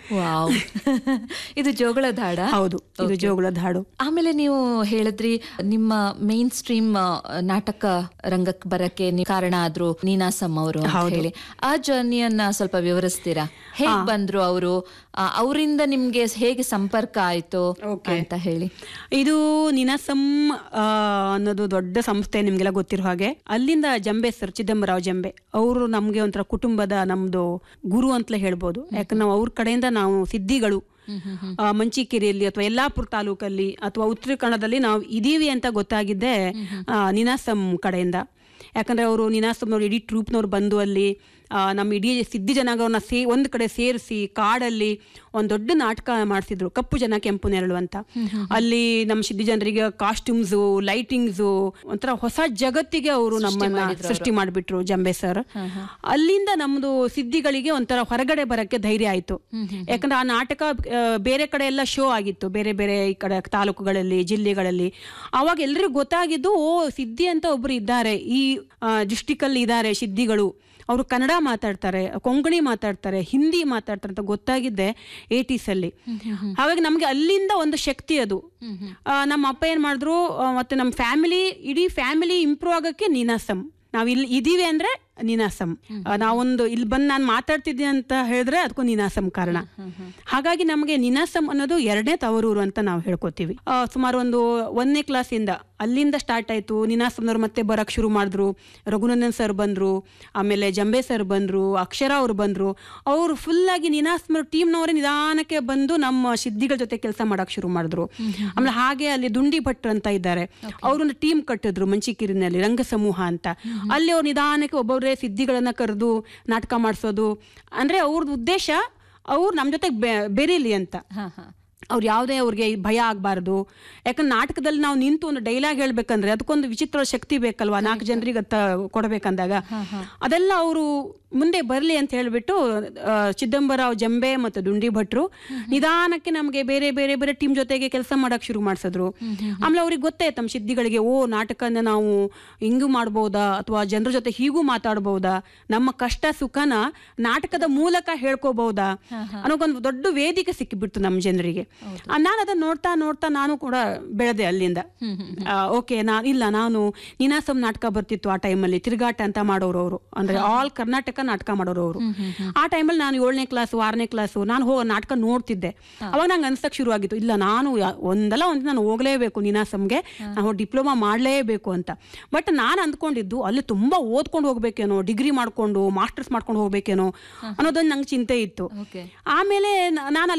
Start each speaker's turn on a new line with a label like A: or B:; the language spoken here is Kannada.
A: ವಾವ್ ಇದು ಜೋಗಳದ ಹಾಡ
B: ಹೌದು ಇದು ಜೋಗುಳದ ಹಾಡು
A: ಆಮೇಲೆ ನೀವು ಹೇಳಿದ್ರಿ ನಿಮ್ಮ ಮೇನ್ ಸ್ಟ್ರೀಮ್ ನಾಟಕ ರಂಗಕ್ಕೆ ಬರಕ್ಕೆ ನೀವು ಕಾರಣ ಆದ್ರು ನೀನಾಸಮ್ ಅವರು ಅಂತ ಹೇಳಿ ಆ ಜರ್ನಿಯನ್ನ ಸ್ವಲ್ಪ ವಿವರಿಸ್ತೀರಾ ಹೇಗ್ ಬಂದ್ರು ಅವರು ಅವರಿಂದ ನಿಮ್ಗೆ ಹೇಗೆ ಸಂಪರ್ಕ ಆಯ್ತು ಅಂತ ಹೇಳಿ
B: ಇದು ನಿನಾಸಂ ಆ, ಅನ್ನೋದು ದೊಡ್ಡ ಸಂಸ್ಥೆ ನಿಮ್ಗೆಲ್ಲ ಗೊತ್ತಿರೋ ಹಾಗೆ ಅಲ್ಲಿಂದ ಜಂಬೆ ಸರ್ ಚಿದಂಬರಾವ್ ಜಂಬೆ ಅವರು ನಮ್ಗೆ ಒಂಥರ ಕುಟುಂಬದ ನಮ್ದು ಗುರು ಅಂತಲೇ ಹೇಳ್ಬೋದು ಯಾಕಂದ್ರೆ ನಾವು ಅವ್ರ ಕಡೆಯಿಂದ ನಾವು ಸಿದ್ಧಿಗಳು ಆ, ಮಂಚಿಕೇರಿಯಲ್ಲಿ ಅಥವಾ ಯಲ್ಲಾಪುರ ತಾಲೂಕಲ್ಲಿ ಅಥವಾ ಉತ್ತರ ಕನ್ನಡದಲ್ಲಿ ನಾವು ಇದೀವಿ ಅಂತ ಗೊತ್ತಾಗಿದ್ದೆ ಆ, ನಿನಾಸಂ ಕಡೆಯಿಂದ ಯಾಕಂದ್ರೆ ಅವರು ನಿನಾಸಂನವ್ರು ಇಡೀ ಟ್ರೂಪ್ನವ್ರು ಬಂದು ಅಲ್ಲಿ ಆ, ನಮ್ಮ ಇಡೀ ಸಿದ್ಧಿ ಜನಾಂಗವನ್ನ ಸೇ ಒಂದು ಕಡೆ ಸೇರಿಸಿ ಕಾಡಲ್ಲಿ ಒಂದು ದೊಡ್ಡ ನಾಟಕ ಮಾಡಿಸಿದ್ರು ಕಪ್ಪು ಜನ ಕೆಂಪು ನೆರಳು ಅಂತ ಅಲ್ಲಿ ನಮ್ಮ ಸಿದ್ಧಿ ಜನರಿಗೆ ಕಾಸ್ಟ್ಯೂಮ್ಸು ಲೈಟಿಂಗ್ಸು ಒಂಥರ ಹೊಸ ಜಗತ್ತಿಗೆ ಅವರು ನಮ್ಮನ್ನ ಸೃಷ್ಟಿ ಮಾಡಿಬಿಟ್ರು ಜಂಬೆ ಸರ್ ಅಲ್ಲಿಂದ ನಮ್ದು ಸಿದ್ಧಿಗಳಿಗೆ ಒಂಥರ ಹೊರಗಡೆ ಬರಕ್ಕೆ ಧೈರ್ಯ ಆಯ್ತು ಯಾಕಂದ್ರೆ ಆ ನಾಟಕ ಆ, ಬೇರೆ ಕಡೆ ಎಲ್ಲ ಶೋ ಆಗಿತ್ತು ಬೇರೆ ಬೇರೆ ಈ ಕಡೆ ತಾಲೂಕುಗಳಲ್ಲಿ ಜಿಲ್ಲೆಗಳಲ್ಲಿ ಅವಾಗ ಎಲ್ರಿಗೂ ಗೊತ್ತಾಗಿದ್ದು ಓ ಸಿದ್ಧಿ ಅಂತ ಒಬ್ರು ಇದ್ದಾರೆ ಈ ಡಿಸ್ಟಿಕ್ ಅಲ್ಲಿ ಇದ್ದಾರೆ ಸಿದ್ಧಿಗಳು ಅವರು ಕನ್ನಡ ಮಾತಾಡ್ತಾರೆ ಕೊಂಕಣಿ ಮಾತಾಡ್ತಾರೆ ಹಿಂದಿ ಮಾತಾಡ್ತಾರೆ ಅಂತ ಗೊತ್ತಾಗಿದ್ದೆ ಏಟೀಸ್ ಅಲ್ಲಿ ಹಾಗಾಗಿ ನಮ್ಗೆ ಅಲ್ಲಿಂದ ಒಂದು ಶಕ್ತಿ ಅದು ಆ, ನಮ್ಮ ಅಪ್ಪ ಏನ್ ಮಾಡಿದ್ರು ಆ, ಮತ್ತೆ ನಮ್ಮ ಫ್ಯಾಮಿಲಿ ಇಡೀ ಫ್ಯಾಮಿಲಿ ಇಂಪ್ರೂವ್ ಆಗಕ್ಕೆ ನೀನಾಸಂ ನಾವ್ ಇಲ್ಲಿ ಇದೀವಿ ಅಂದ್ರೆ ನೀನಾಸಂ ಆ, ನಾವೊಂದು ಇಲ್ಲಿ ಬಂದು ನಾನು ಮಾತಾಡ್ತಿದ್ದೀನಿ ಅಂತ ಹೇಳಿದ್ರೆ ಅದಕ್ಕೂ ನೀನಾಸಂ ಕಾರಣ ಹಾಗಾಗಿ ನಮಗೆ ನೀನಾಸಂ ಅನ್ನೋದು ಎರಡನೇ ತವರೂರು ಅಂತ ನಾವು ಹೇಳ್ಕೊತೀವಿ ಆ, ಸುಮಾರು ಒಂದು ಒಂದನೇ ಕ್ಲಾಸಿಂದ ಅಲ್ಲಿಂದ ಸ್ಟಾರ್ಟ್ ಆಯ್ತು ನೀನಾಸಂನವ್ರು ಮತ್ತೆ ಬರಕ್ ಶುರು ಮಾಡಿದ್ರು ರಘುನಂದನ್ ಸರ್ ಬಂದ್ರು ಆಮೇಲೆ ಜಂಬೆ ಸರ್ ಬಂದ್ರು ಅಕ್ಷರ ಅವ್ರು ಬಂದ್ರು ಅವರು ಫುಲ್ ಆಗಿ ನೀನಾಸಂ ಟೀಮ್ನವರೇ ನಿಧಾನಕ್ಕೆ ಬಂದು ನಮ್ಮ ಸಿದ್ಧಿಗಳ ಜೊತೆ ಕೆಲಸ ಮಾಡಕ್ ಶುರು ಮಾಡಿದ್ರು ಆಮೇಲೆ ಹಾಗೆ ಅಲ್ಲಿ ದುಂಡಿ ಭಟ್ರು ಅಂತ ಇದ್ದಾರೆ ಅವರೊಂದು ಟೀಮ್ ಕಟ್ಟಿದ್ರು ಮಂಚಿಕೇರಿನಲ್ಲಿ ರಂಗ ಸಮೂಹ ಅಂತ ಅಲ್ಲಿ ಅವ್ರು ನಿಧಾನಕ್ಕೆ ಒಬ್ಬೊಬ್ಬರೇ ಸಿದ್ಧಿಗಳನ್ನ ಕರೆದು ನಾಟಕ ಮಾಡಿಸೋದು ಅಂದ್ರೆ ಅವ್ರದ್ದು ಉದ್ದೇಶ ಅವ್ರು ನಮ್ಮ ಜೊತೆಗೆ ಬೆರೀಲಿ ಅಂತ
A: ಹಾ ಹಾ
B: ಅವ್ರು ಯಾವುದೇ ಅವ್ರಿಗೆ ಭಯ ಆಗಬಾರ್ದು ಯಾಕಂದ್ರೆ ನಾಟಕದಲ್ಲಿ ನಾವು ನಿಂತು ಒಂದು ಡೈಲಾಗ್ ಹೇಳ್ಬೇಕಂದ್ರೆ ಅದಕ್ಕೊಂದು ವಿಚಿತ್ರ ಶಕ್ತಿ ಬೇಕಲ್ವಾ ನಾಲ್ಕು ಜನರಿಗೆ ಅತ್ತ ಕೊಡಬೇಕಂದಾಗ ಅದೆಲ್ಲ ಅವರು ಮುಂದೆ ಬರಲಿ ಅಂತ ಹೇಳ್ಬಿಟ್ಟು ಆ, ಚಿದಂಬರಾವ್ ಜಂಬೆ ಮತ್ತು ದುಂಡಿ ಭಟ್ರು ನಿಧಾನಕ್ಕೆ ನಮಗೆ ಬೇರೆ ಬೇರೆ ಬೇರೆ ಟೀಮ್ ಜೊತೆಗೆ ಕೆಲಸ ಮಾಡಕ್ ಶುರು ಮಾಡಿಸಿದ್ರು ಆಮೇಲೆ ಅವ್ರಿಗೆ ಗೊತ್ತಾಯ್ತು ನಮ್ಮ ಸಿದ್ಧಿಗಳಿಗೆ ಓ ನಾಟಕನ ನಾವು ಹಿಂಗೂ ಮಾಡ್ಬೋದಾ ಅಥವಾ ಜನರ ಜೊತೆ ಹೀಗೂ ಮಾತಾಡ್ಬೋದಾ ನಮ್ಮ ಕಷ್ಟ ಸುಖನ ನಾಟಕದ ಮೂಲಕ ಹೇಳ್ಕೋಬಹುದಾ ಅನ್ನೋಕೊಂದು ದೊಡ್ಡ ವೇದಿಕೆ ಸಿಕ್ಕಿಬಿಡ್ತು ನಮ್ಮ ಜನರಿಗೆ ನಾನು ಅದನ್ನ ನೋಡ್ತಾ ನೋಡ್ತಾ ನಾನು ಕೂಡ ಬೆಳೆದೆ ಅಲ್ಲಿಂದ ಓಕೆ ನಾ ಇಲ್ಲ ನಾನು ನೀನಾಸಂ ನಾಟಕ ಬರ್ತಿತ್ತು ಆ ಟೈಮಲ್ಲಿ ತಿರುಗಾಟ ಅಂತ ಮಾಡೋರು ಅವರು ಅಂದ್ರೆ ಆಲ್ ಕರ್ನಾಟಕ ನಾಟಕ ಮಾಡೋರು ಅವರು ಆ ಟೈಮಲ್ಲಿ ನಾನು ಏಳನೇ ಕ್ಲಾಸು ಆರನೇ ಕ್ಲಾಸು ನಾನು ಹೋ ನಾಟಕ ನೋಡ್ತಿದ್ದೆ ಅವಾಗ ನಂಗೆ ಅನ್ಸಕ್ ಶುರು ಆಗಿತ್ತು ಇಲ್ಲ ನಾನು ಯಾ- ಒಂದಲ್ಲ ಒಂದು ನಾನು ಹೋಗ್ಲೇಬೇಕು ನೀನಾಸಂಗೆ ನಾವು ಡಿಪ್ಲೊಮಾ ಮಾಡಲೇಬೇಕು ಅಂತ ಬಟ್ ನಾನು ಅಂದ್ಕೊಂಡಿದ್ದು ಅಲ್ಲಿ ತುಂಬಾ ಓದ್ಕೊಂಡು ಹೋಗ್ಬೇಕೇನೋ ಡಿಗ್ರಿ ಮಾಡ್ಕೊಂಡು ಮಾಸ್ಟರ್ಸ್ ಮಾಡ್ಕೊಂಡು ಹೋಗ್ಬೇಕೇನೋ ಅನ್ನೋದೊಂದು ನಂಗೆ ಚಿಂತೆ ಇತ್ತು
A: ಓಕೆ
B: ಆಮೇಲೆ ನಾನು